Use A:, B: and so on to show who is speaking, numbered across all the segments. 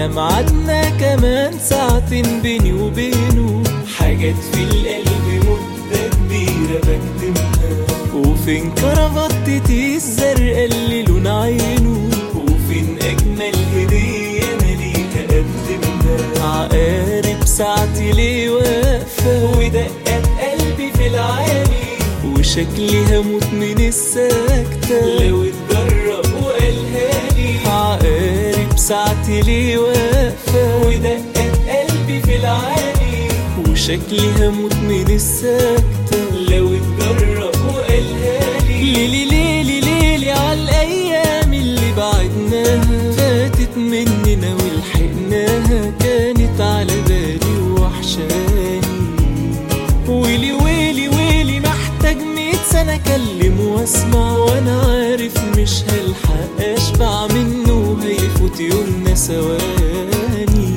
A: على ميعادنا كمان ساعتين بيني وبينه حاجات في القلب مدة كبيرة بكتمها وفين كرافتتي الزرقاء اللي لون عينه وفين أجمل هدية أنا ليك أقدمها عقارب ساعتي ليه واقفة ودقات قلبي في العالي وشكلي هموت من السكتة لو اتجرأ وقالها لي عقارب ساعتي ليه واقفة ودقات قلبي في العالي وشكلي هموت من السكتة لو اتجرأ وقالها لي ليلي ليلي ليلي عالأيام اللي بعدناها فاتت مننا ولحقناها كانت على بالي وحشاني ويلي ويلي ويلي محتاج مية سنة أكلم وأسمع وأنا عارف مش هلحق أشبع منه هيفوت يومنا ثواني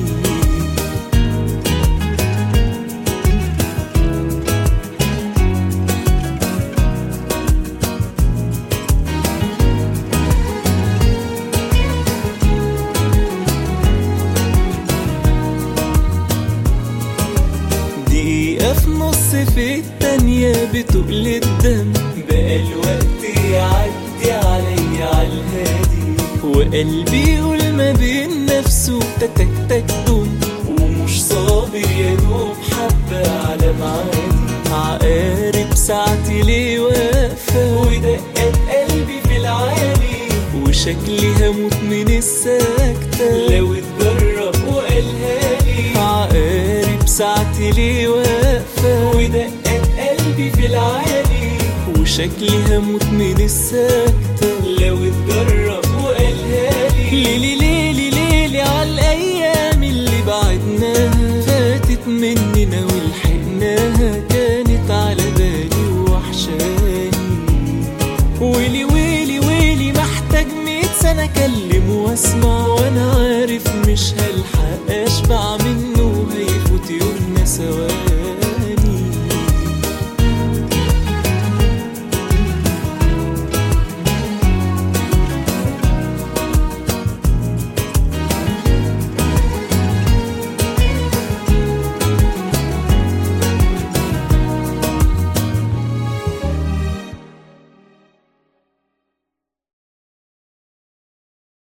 A: دقيقة في نص في التانية بتقل الدم بقى الوقت يعدي عليا عالهادي وقلبي يقول ما بين نفسه تتك تك دم ومش صابر يا دوب حبة على معادي عقارب ساعتي ليه واقفة ودقات قلبي في العالي وشكلي هموت من السكتة لو اتجرب وقالها لي عقارب ساعتي ليه واقفة ودقات قلبي في العالي وشكلي هموت من السكتة لو اتجرب وقالها لي ليلي